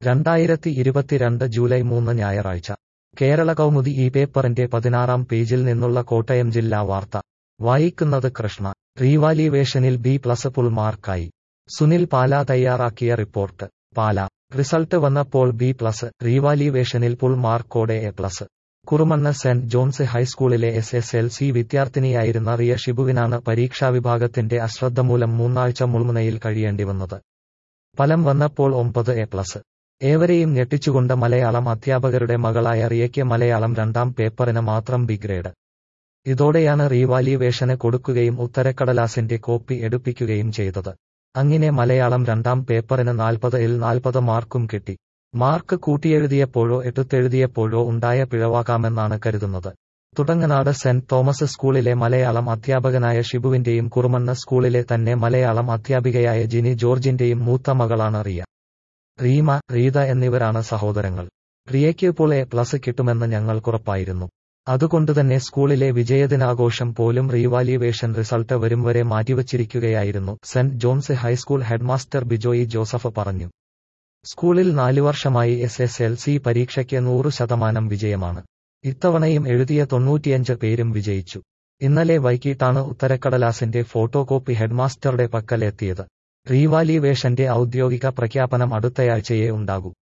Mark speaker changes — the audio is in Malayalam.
Speaker 1: രണ്ടായിരത്തി ഇരുപത്തിരണ്ട് ജൂലൈ മൂന്ന് ഞായറാഴ്ച കേരള കൗമുദി ഈ പേപ്പറിന്റെ പതിനാറാം പേജിൽ നിന്നുള്ള കോട്ടയം ജില്ലാ വാർത്ത വായിക്കുന്നത് കൃഷ്ണ റീവാലുവേഷനിൽ ബി പ്ലസ് ഫുൾ മാർക്കായി സുനിൽ പാല തയ്യാറാക്കിയ റിപ്പോർട്ട് പാല റിസൾട്ട് വന്നപ്പോൾ ബി പ്ലസ് റീവാലുവേഷനിൽ ഫുൾ മാർക്കോടെ എ പ്ലസ് കുറുമണ്ണ സെന്റ് ജോൺസ് ഹൈസ്കൂളിലെ എസ് എസ് എൽ സി വിദ്യാർത്ഥിനിയായിരുന്ന റിയ ഷിബുവിനാണ് പരീക്ഷാവിഭാഗത്തിന്റെ അശ്രദ്ധ മൂലം മൂന്നാഴ്ച മുൾമുനയിൽ കഴിയേണ്ടി വന്നത് ഫലം വന്നപ്പോൾ ഒമ്പത് എ പ്ലസ് ഏവരെയും ഞെട്ടിച്ചുകൊണ്ട് മലയാളം അധ്യാപകരുടെ മകളായ റിയയ്ക്ക് മലയാളം രണ്ടാം പേപ്പറിന് മാത്രം ബി ഗ്രേഡ് ഇതോടെയാണ് റീവാലുവേഷന് കൊടുക്കുകയും ഉത്തരക്കടലാസിന്റെ കോപ്പി എടുപ്പിക്കുകയും ചെയ്തത് അങ്ങനെ മലയാളം രണ്ടാം പേപ്പറിന് നാൽപ്പത് ഇൽ നാൽപ്പത് മാർക്കും കിട്ടി മാർക്ക് കൂട്ടിയെഴുതിയപ്പോഴോ എടുത്തെഴുതിയപ്പോഴോ ഉണ്ടായ പിഴവാകാമെന്നാണ് കരുതുന്നത് തുടങ്ങനാട് സെന്റ് തോമസ് സ്കൂളിലെ മലയാളം അധ്യാപകനായ ഷിബുവിന്റെയും കുറുമണ്ണ സ്കൂളിലെ തന്നെ മലയാളം അധ്യാപികയായ ജിനി ജോർജിന്റെയും മൂത്ത മകളാണ് റിയ റീമ റീത എന്നിവരാണ് സഹോദരങ്ങൾ റിയയ്ക്ക് ഇപ്പോൾ എ പ്ലസ് കിട്ടുമെന്ന് ഞങ്ങൾക്കുറപ്പായിരുന്നു അതുകൊണ്ടുതന്നെ സ്കൂളിലെ വിജയദിനാഘോഷം പോലും റീവാലുവേഷൻ റിസൾട്ട് വരും വരെ മാറ്റിവച്ചിരിക്കുകയായിരുന്നു സെന്റ് John's high school headmaster Bijoy Joseph പറഞ്ഞു സ്കൂളിൽ നാലു വർഷമായി എസ് എസ് എൽ സി പരീക്ഷയ്ക്ക് നൂറ് ശതമാനം വിജയമാണ് ഇത്തവണയും എഴുതിയ തൊണ്ണൂറ്റിയഞ്ച് പേരും വിജയിച്ചു ഇന്നലെ വൈകിട്ടാണ് ഉത്തരക്കടലാസിന്റെ ഫോട്ടോ കോപ്പി ഹെഡ്മാസ്റ്ററുടെ പക്കലെത്തിയത് റീവാലുവേഷന്റെ ഔദ്യോഗിക പ്രഖ്യാപനം അടുത്തയാഴ്ചയേ ഉണ്ടാകൂ